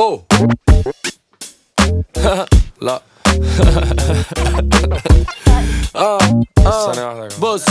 اوه لا اه اه ثانية واحدة يا جماعة. بص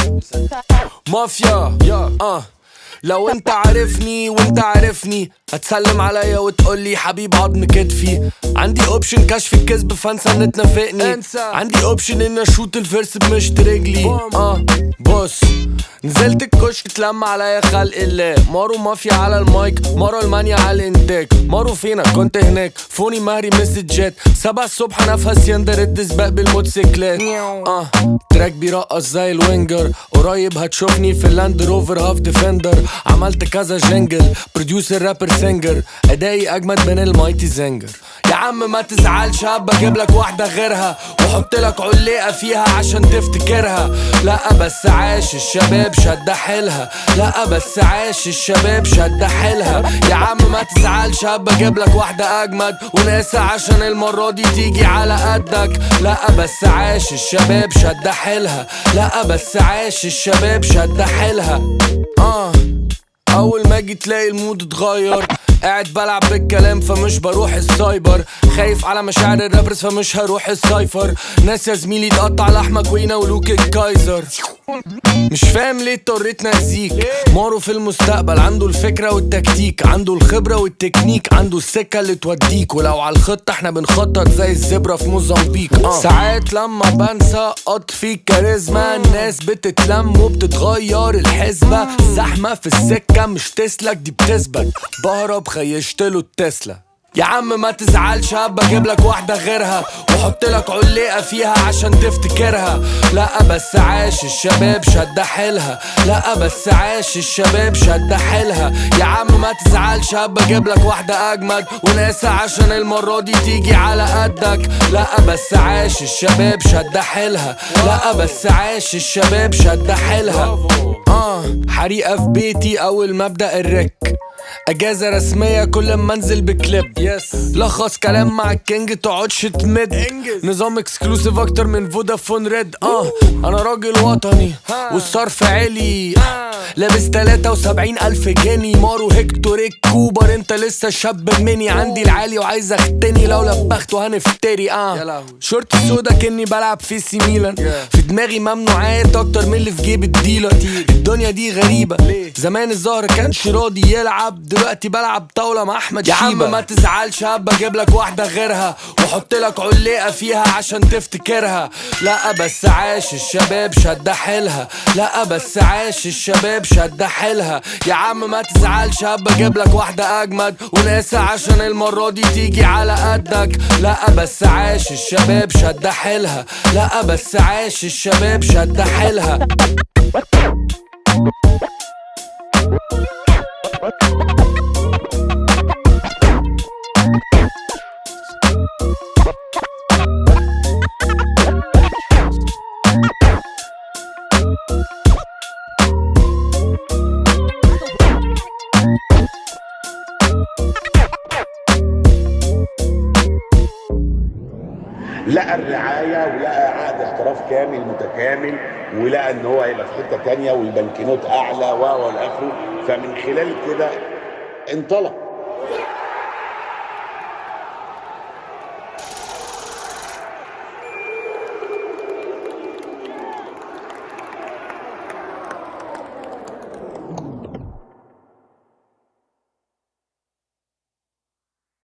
مافيا يا اه لو انت عارفني وانت عارفني هتسلم عليا وتقول لي حبيب عظم كتفي عندي اوبشن كشف الكذب فانسى ان تنافقني انسى. عندي اوبشن ان اشوط الفيرس بمشط رجلي اه بص نزلت الكشك اتلم عليا خلق الله مارو مافيا على المايك مارو المانيا على الانتاج مارو فينك كنت هناك فوني مهري مسجات سبع الصبح نفس يندر السباق بالموتوسيكلات اه تراك بيرقص زي الوينجر قريب هتشوفني في اللاند روفر هاف ديفندر عملت كذا جنجل بروديوسر رابر سينجر ادائي اجمد من المايتي زنجر يا عم ما تزعلش هبقى اجيب لك واحده غيرها واحط لك علقه فيها عشان تفتكرها لا بس عاش الشباب شد حيلها لا بس عاش الشباب شد حيلها يا عم ما تزعلش هبقى اجيب لك واحده اجمد وناسى عشان المره دي تيجي على قدك لا بس عاش الشباب شد حيلها لا بس عاش الشباب شد حيلها اه اول ما اجي تلاقي المود اتغير قاعد بلعب بالكلام فمش بروح السايبر خايف على مشاعر الرابرز فمش هروح السايفر ناس يا زميلي تقطع لحمك ويناولوك الكايزر مش فاهم ليه اضطريت نأذيك مارو في المستقبل عنده الفكرة والتكتيك عنده الخبرة والتكنيك عنده السكة اللي توديك ولو على الخطة احنا بنخطط زي الزبرة في موزمبيق آه. ساعات لما بنسى اطفي كاريزما الناس بتتلم وبتتغير الحسبة زحمة في السكة مش تسلك دي بتثبت بهرب خيشتله التسلا يا عم ما تزعلش هبقى اجيب لك واحده غيرها واحط لك علقه فيها عشان تفتكرها لا بس عاش الشباب شد حيلها لا بس عاش الشباب شد حيلها يا عم ما تزعلش هبقى اجيب لك واحده اجمد وناسى عشان المره دي تيجي على قدك لا بس عاش الشباب شد حيلها لا بس عاش الشباب شد حيلها اه حريقه في بيتي اول ما ابدا الرك اجازه رسميه كل ما انزل بكليب يس لخص كلام مع الكينج تقعدش تمد انجز. نظام اكسكلوسيف اكتر من فودافون ريد اه انا راجل وطني ها. والصرف عالي ها. لابس 73 الف جنيه مارو هيكتوريك كوبر انت لسه شاب مني عندي العالي وعايز اختني لو لبخته هنفتري يا اه لهوي. شورت سودا كني بلعب في سي ميلان Yeah. في دماغي ممنوعات اكتر من اللي في جيب الديلر الدنيا دي غريبة ليه؟ زمان الظهر كانش راضي يلعب دلوقتي بلعب طاولة مع احمد يا شيبة. عم ما تزعلش هبقى اجيب لك واحدة غيرها واحط لك علقة فيها عشان تفتكرها لا بس عاش الشباب شد حيلها لا بس عاش الشباب شد حيلها يا عم ما تزعلش هبقى اجيب لك واحدة اجمد وناسى عشان المرة دي تيجي على قدك لا بس عاش الشباب شد حيلها لا بس عاش الشباب شد حيلها لقى الرعايه ولقى عقد احتراف كامل متكامل ولقى ان هو هيبقى في حته تانيه والبنكنوت اعلى و والى اخره فمن خلال كده انطلق